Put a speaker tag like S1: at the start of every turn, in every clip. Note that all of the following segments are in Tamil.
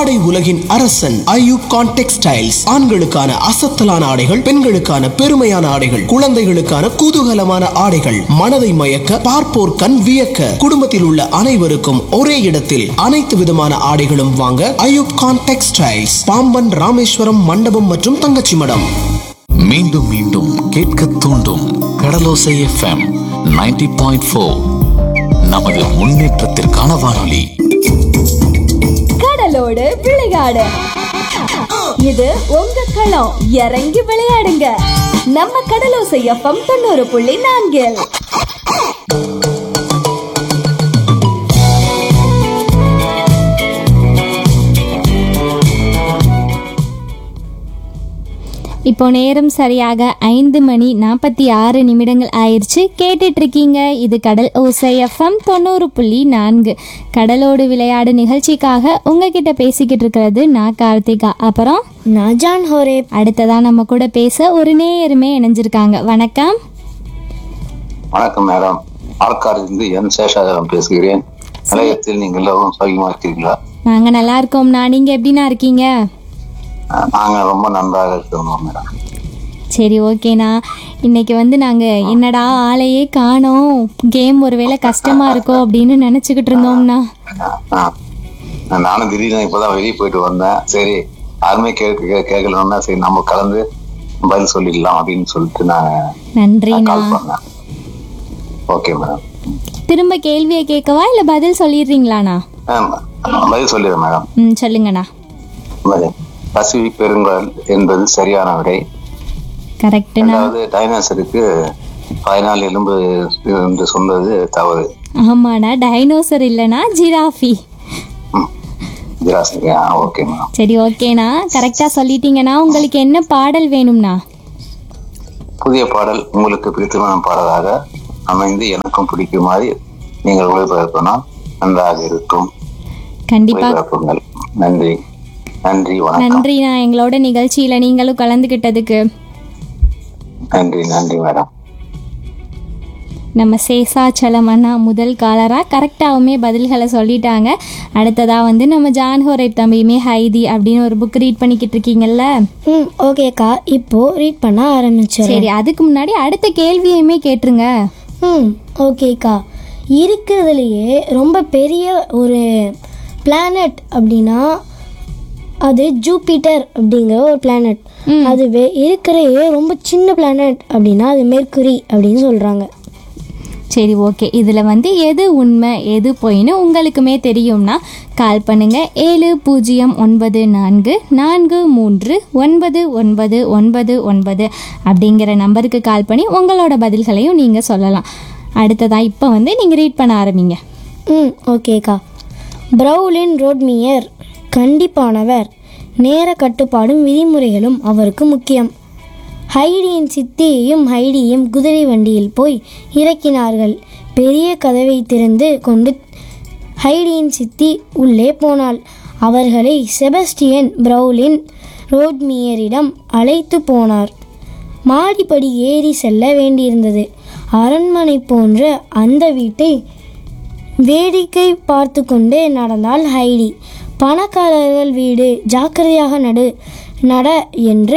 S1: ஆடை உலகின் அரசன் ஐயூப் கான் டெக்ஸ்டைல்ஸ் ஆண்களுக்கான அசத்தலான ஆடைகள் பெண்களுக்கான பெருமையான ஆடைகள் குழந்தைகளுக்கான குதூகலமான ஆடைகள் மனதை மயக்க பார்ப்போர் கண் வியக்க குடும்பத்தில் உள்ள அனைவருக்கும் ஒரே இடத்தில் அனைத்து விதமான ஆடைகளும் வாங்க ஐயூப் கான் டெக்ஸ்டைல்ஸ் பாம்பன் ராமேஸ்வரம் மண்டபம் மற்றும் தங்கச்சி மடம்
S2: மீண்டும் மீண்டும் கேட்க தூண்டும் கடலோசை எஃப்எம் 90.4 பாயிண்ட் ஃபோர் நமது முன்னேற்றத்திற்கான வானொலி
S3: கடலோடு விளையாடு இது உங்க களம் இறங்கி விளையாடுங்க நம்ம கடலோசை எஃப்எம் தொண்ணூறு புள்ளி நான்கில்
S4: இப்போ நேரம் சரியாக ஐந்து மணி நாற்பத்தி ஆறு நிமிடங்கள் ஆயிடுச்சு கேட்டுட்டு இருக்கீங்க இது கடல் ஓசை எஃப்எம் தொண்ணூறு புள்ளி நான்கு கடலோடு விளையாடு நிகழ்ச்சிக்காக உங்ககிட்ட பேசிக்கிட்டு இருக்கிறது நான் கார்த்திகா அப்புறம்
S5: நான் ஜான் ஹோரேப்
S4: அடுத்ததா நம்ம கூட பேச ஒரு நேயருமே இணைஞ்சிருக்காங்க வணக்கம்
S6: வணக்கம் மேடம் ஆற்காடிலிருந்து என் சேஷாதரம் பேசுகிறேன் நிலையத்தில் நீங்கள் எல்லோரும் சௌகரியமா இருக்கிறீங்களா
S4: நாங்கள் நல்லா இருக்கோம்ண்ணா நீங்கள் எப்படிண்ணா இருக்கீங்க
S6: அஹ் நாங்க ரொம்ப நன்றாக இருக்கிறோம் மேடம்
S4: சரி ஓகேண்ணா இன்னைக்கு வந்து நாங்கள் என்னடா ஆளையே காணோம் கேம் ஒருவேளை கஷ்டமாக இருக்கோ அப்படின்னு நினச்சிக்கிட்டு இருந்தோம்ண்ணா
S6: அஹ் நானும் திடீர்னு இப்பதான் வெளியே போயிட்டு வந்தேன் சரி யாருமே கேட்க கேட்கலன்னா சரி நம்ம கலந்து பதில் சொல்லிடலாம் அப்படின்னு சொல்லிட்டு நான்
S4: நன்றிண்ணா
S6: கால் பண்ணேன் ஓகே மேடம்
S4: திரும்ப கேள்வியை கேட்கவா இல்லை பதில் சொல்லிடுறீங்களாண்ணா
S6: அஹ் பதில் சொல்லிடுறேன் மேடம்
S4: ம் சொல்லுங்கண்ணா
S6: பசிபிக் பெருங்கடல் என்பது சரியான விடை
S4: கரெக்டுண்ணா
S6: அதாவது டைனாசருக்கு பதினாலு எலும்பு என்று சொன்னது தவறு
S4: ஆமாண்ணா டைனோசர் இல்லைண்ணா ஜிராஃபி
S6: ஜிராசிக் ஓகே மேடம்
S4: சரி ஓகேண்ணா கரெக்டாக சொல்லிட்டீங்கண்ணா உங்களுக்கு என்ன பாடல் வேணும்ண்ணா
S6: புதிய பாடல் உங்களுக்கு பிடித்தமான பாடலாக அமைந்து எனக்கும் பிடிக்குமாறு நீங்கள் ஒளிபரப்பினால் நன்றாக இருக்கும்
S4: கண்டிப்பாக
S6: ஒளிபரப்புங்கள் நன்றி நன்றி வணக்கம்
S4: நன்றிண்ணா எங்களோட நிகழ்ச்சியில் நீங்களும் கலந்துக்கிட்டதுக்கு
S6: நன்றி நன்றி மேடம்
S4: நம்ம சேசாச்சலம் அண்ணா முதல் காலராக கரெக்டாகவுமே பதில்களை சொல்லிட்டாங்க அடுத்ததாக வந்து நம்ம ஜான்ஹோரை தம்பியுமே ஹைதி அப்படின்னு ஒரு புக் ரீட் பண்ணிக்கிட்டு இருக்கீங்கல்ல
S5: ம் ஓகேக்கா இப்போ ரீட் பண்ண ஆரம்பிச்சிடுறேன்
S4: சரி அதுக்கு முன்னாடி அடுத்த கேள்வியுமே கேட்டுருங்க
S5: ம் ஓகேக்கா இருக்கிறதுலையே ரொம்ப பெரிய ஒரு பிளானட் அப்படின்னா அது ஜூபிட்டர் அப்படிங்கிற ஒரு பிளானட் அதுவே இருக்கிறையே ரொம்ப சின்ன பிளானட் அப்படின்னா அது மெர்க்குரி அப்படின்னு சொல்கிறாங்க
S4: சரி ஓகே இதில் வந்து எது உண்மை எது பொய்ன்னு உங்களுக்குமே தெரியும்னா கால் பண்ணுங்க ஏழு பூஜ்ஜியம் ஒன்பது நான்கு நான்கு மூன்று ஒன்பது ஒன்பது ஒன்பது ஒன்பது அப்படிங்கிற நம்பருக்கு கால் பண்ணி உங்களோட பதில்களையும் நீங்கள் சொல்லலாம் அடுத்ததாக இப்போ வந்து நீங்கள் ரீட் பண்ண ஆரம்பிங்க
S5: ம் ஓகேக்கா ப்ரௌலின் ரோட்மியர் கண்டிப்பானவர் நேர கட்டுப்பாடும் விதிமுறைகளும் அவருக்கு முக்கியம் ஹைடியின் சித்தியையும் ஹைடியும் குதிரை வண்டியில் போய் இறக்கினார்கள் பெரிய கதவை திறந்து கொண்டு ஹைடியின் சித்தி உள்ளே போனாள் அவர்களை செபஸ்டியன் ப்ரௌலின் ரோட்மியரிடம் அழைத்து போனார் மாடிப்படி ஏறி செல்ல வேண்டியிருந்தது அரண்மனை போன்ற அந்த வீட்டை வேடிக்கை பார்த்து கொண்டே நடந்தாள் ஹைடி பணக்காரர்கள் வீடு ஜாக்கிரதையாக நடு நட என்று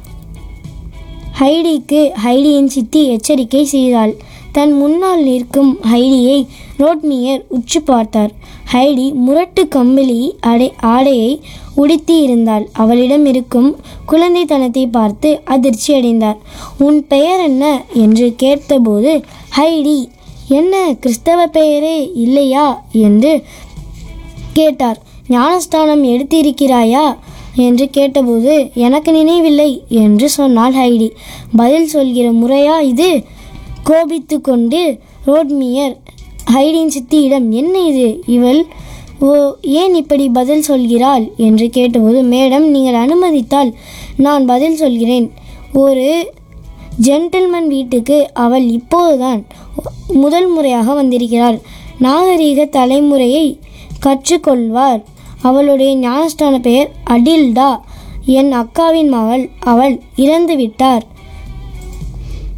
S5: ஹைடிக்கு ஹைடியின் சித்தி எச்சரிக்கை செய்தாள் தன் முன்னால் நிற்கும் ஹைடியை ரோட்மியர் உற்று பார்த்தார் ஹைடி முரட்டு கம்பளி அடை ஆடையை உடுத்தி இருந்தாள் அவளிடம் இருக்கும் குழந்தைத்தனத்தை பார்த்து அதிர்ச்சி அடைந்தார் உன் பெயர் என்ன என்று கேட்டபோது ஹைடி என்ன கிறிஸ்தவ பெயரே இல்லையா என்று கேட்டார் ஞானஸ்தானம் எடுத்திருக்கிறாயா என்று கேட்டபோது எனக்கு நினைவில்லை என்று சொன்னாள் ஹைடி பதில் சொல்கிற முறையா இது கோபித்து கொண்டு ரோட்மியர் ஹைடியின் சித்தியிடம் என்ன இது இவள் ஓ ஏன் இப்படி பதில் சொல்கிறாள் என்று கேட்டபோது மேடம் நீங்கள் அனுமதித்தால் நான் பதில் சொல்கிறேன் ஒரு ஜென்டில்மன் வீட்டுக்கு அவள் இப்போதுதான் முதல் முறையாக வந்திருக்கிறாள் நாகரீக தலைமுறையை கற்றுக்கொள்வார் அவளுடைய ஞானஸ்தான பெயர் அடில்டா என் அக்காவின் மகள் அவள் இறந்து விட்டார்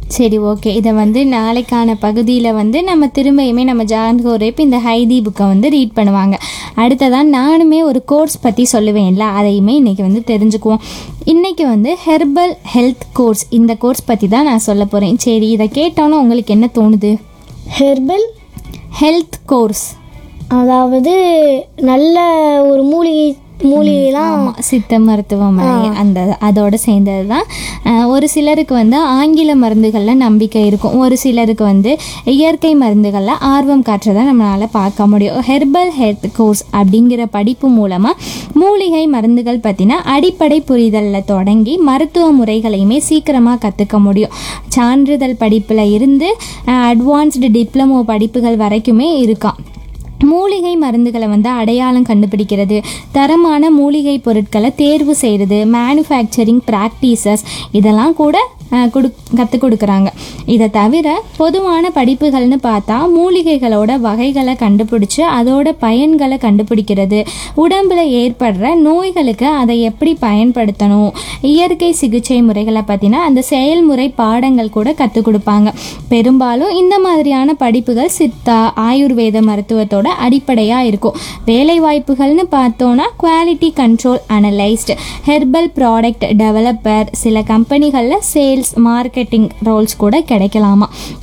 S4: சரி ஓகே இதை வந்து நாளைக்கான பகுதியில் வந்து நம்ம திரும்பியுமே நம்ம ஜான்கோரேப் இந்த ஹைதி புக்கை வந்து ரீட் பண்ணுவாங்க அடுத்ததான் நானுமே ஒரு கோர்ஸ் பற்றி சொல்லுவேன்ல அதையுமே இன்றைக்கி வந்து தெரிஞ்சுக்குவோம் இன்றைக்கி வந்து ஹெர்பல் ஹெல்த் கோர்ஸ் இந்த கோர்ஸ் பற்றி தான் நான் சொல்ல போகிறேன் சரி இதை கேட்டோன்னே உங்களுக்கு என்ன தோணுது
S5: ஹெர்பல்
S4: ஹெல்த் கோர்ஸ்
S5: அதாவது நல்ல ஒரு மூலிகை மூலிகைலாம்
S4: ஆமாம் சித்த மருத்துவமனை அந்த அதோட சேர்ந்தது தான் அஹ், ஒரு சிலருக்கு வந்து ஆங்கில மருந்துகளில் நம்பிக்கை இருக்கும் ஒரு சிலருக்கு வந்து இயற்கை மருந்துகளில் ஆர்வம் காட்டுறதை நம்மளால் பார்க்க முடியும் ஹெர்பல் ஹெல்த் கோர்ஸ் அப்படிங்கிற படிப்பு மூலமாக மூலிகை மருந்துகள் பற்றின அடிப்படை புரிதலில் தொடங்கி மருத்துவ முறைகளையுமே சீக்கிரமாக கற்றுக்க முடியும் சான்றிதழ் படிப்பில் இருந்து அட்வான்ஸ்டு டிப்ளமோ படிப்புகள் வரைக்குமே இருக்காம் மூலிகை மருந்துகளை வந்து அடையாளம் கண்டுபிடிக்கிறது தரமான மூலிகை பொருட்களை தேர்வு செய்கிறது மேனுஃபேக்சரிங் ப்ராக்டிசஸ் இதெல்லாம் கூட அஹ், கொடு கற்றுக் கொடுக்குறாங்க இதை தவிர பொதுவான படிப்புகள்னு பார்த்தா மூலிகைகளோட வகைகளை கண்டுபிடிச்சு அதோட பயன்களை கண்டுபிடிக்கிறது உடம்புல ஏற்படுற நோய்களுக்கு அதை எப்படி பயன்படுத்தணும் இயற்கை சிகிச்சை முறைகளை பற்றின அந்த செயல்முறை பாடங்கள் கூட கற்றுக் கொடுப்பாங்க பெரும்பாலும் இந்த மாதிரியான படிப்புகள் சித்தா ஆயுர்வேத மருத்துவத்தோட அடிப்படையாக இருக்கும் வேலை வாய்ப்புகள்னு பார்த்தோன்னா quality control analyst herbal product developer சில கம்பெனிகளில் சேல்ஸ் மார்க்கெட்டிங் ரோல்ஸ் கூட கிடைக்கலாமா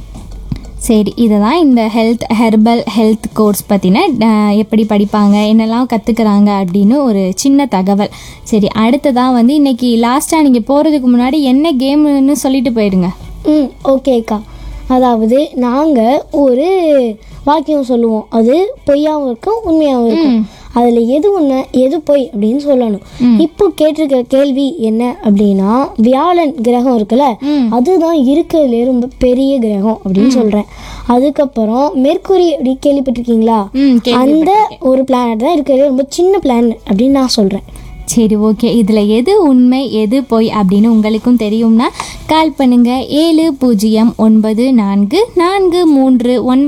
S4: சரி இதுதான் இந்த ஹெல்த் ஹெர்பல் ஹெல்த் கோர்ஸ் பற்றின எப்படி படிப்பாங்க என்னெல்லாம் கற்றுக்குறாங்க அப்படின்னு ஒரு சின்ன தகவல் சரி அடுத்ததான் வந்து இன்னைக்கு லாஸ்ட்டாக நீங்கள் போகிறதுக்கு முன்னாடி என்ன கேம்னு சொல்லிட்டு போயிடுங்க
S5: ம் ஓகேக்கா அதாவது நாங்கள் ஒரு வாக்கியம் சொல்லுவோம் அது பொய்யாவும் இருக்கும் உண்மையாகவும் இருக்கும் அதில் எது உண்மை எது பொய் அப்படின்னு சொல்லணும் இப்போ கேட்டிருக்க கேள்வி என்ன அப்படின்னா வியாழன் கிரகம் இருக்குல்ல அதுதான் இருக்கிறதுலே ரொம்ப பெரிய கிரகம் அப்படின்னு சொல்கிறேன் அதுக்கப்புறம் மெர்க்குரி அப்படி கேள்விப்பட்டிருக்கீங்களா
S4: ம்
S5: அந்த ஒரு பிளானட் தான் இருக்கிறதுலே ரொம்ப சின்ன பிளானட் அப்படின்னு நான் சொல்கிறேன்
S4: சரி ஓகே இதில் எது உண்மை எது பொய் அப்படின்னு உங்களுக்கும் தெரியும்னா கால் பண்ணுங்க ஏழு பூஜ்ஜியம் ஒன்பது நான்கு நான்கு மூன்று ஒன்பது